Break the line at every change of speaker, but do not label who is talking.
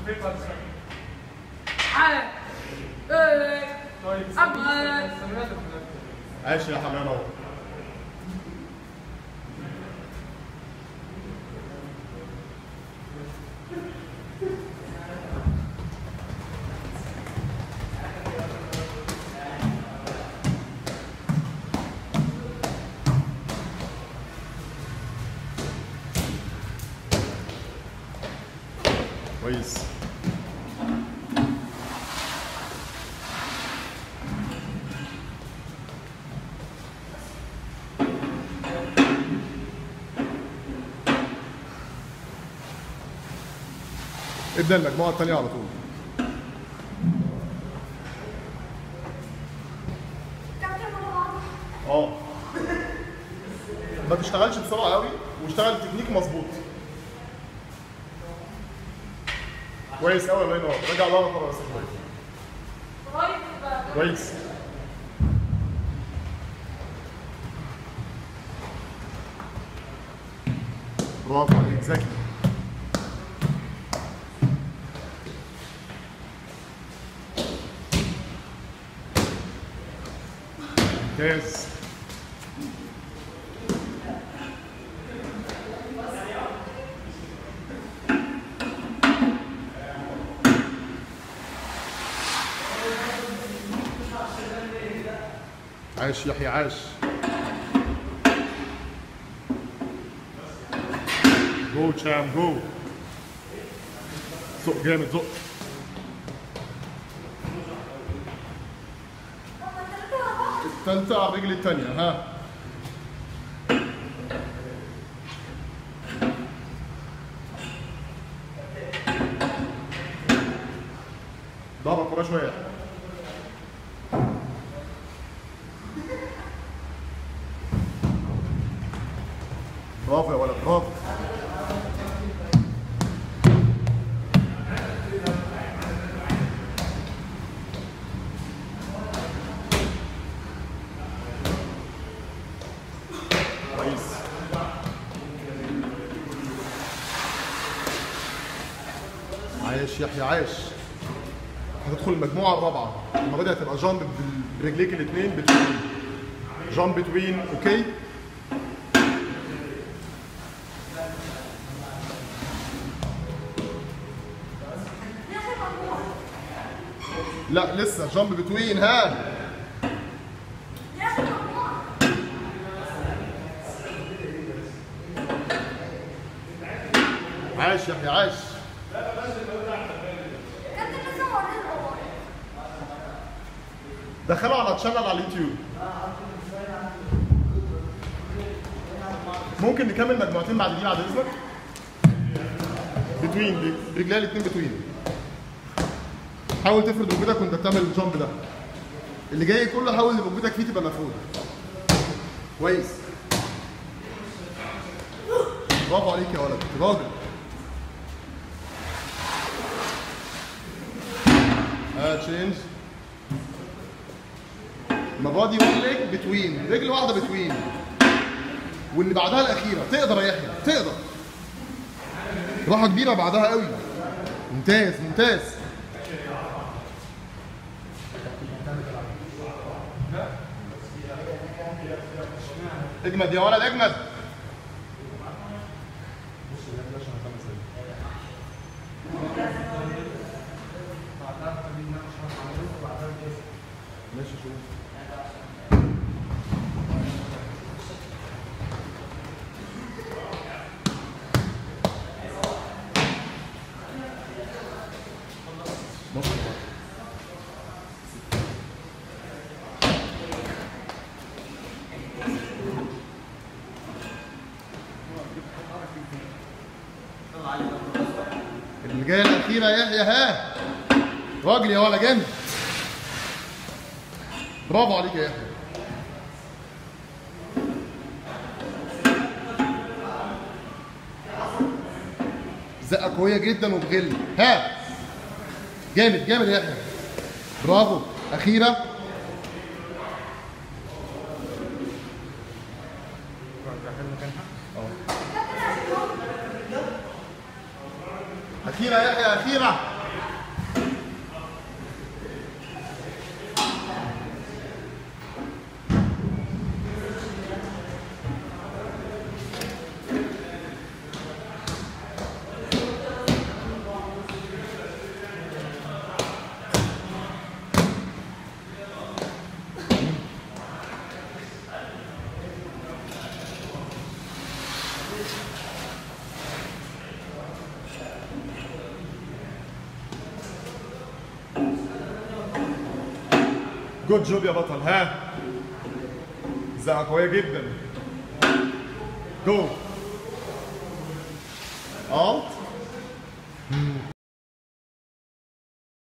عاد ايه
طيب
أما-
استمرار في
عاش يا حمام اهو كويس ابدا المجموعه الثانيه على طول
كابتن مروان
اه ما تشتغلش بسرعه قوي واشتغل تكنيك مظبوط كويس قوي الله ينور رجع لورا مره بس شويه
طيب بقى.
كويس برافو عليك ذكي ممتاز عاش يحيى عاش جو تشام جو زق جامد زق التالتة على الرجل التانية ها ضرب ورا شوية برافو يا ولد برافو كويس عايش يحيى عايش هتدخل المجموعة الرابعة المرة دي هتبقى جامب برجليك الاثنين بتوين جامب بتوين اوكي
ياخد مجموعة
لا لسه جامب بتوين ها
ياخد مجموعة
عاش يحيى عاش
كابتن لسه موريني الأول
دخلوا على تشانل على اليوتيوب ممكن نكمل مجموعتين بعد دي بعد اذنك بتوين رجليها الاثنين بتوين حاول تفرد ركبتك وانت بتعمل الجامب ده اللي جاي كله حاول ركبتك فيه تبقى مفروده كويس برافو عليك يا ولد راجل ها تشينج المره دي وان ليج بتوين رجل واحده بتوين واللي بعدها الاخيره تقدر يا يحيى تقدر راحه كبيره بعدها قوي ممتاز ممتاز اجمد يا ولد اجمد ماشي شوف نص الوقت. اللي جايه الاخيره يا يحيى ها راجل يا ولا جامد برافو عليك يا يحيى زقه قويه جدا وبغل ها جامد جامد يا يحيى برافو اخيره اخيره يا يحيى اخيره جود جوب يا بطل ها زقه قويه جدا جو الت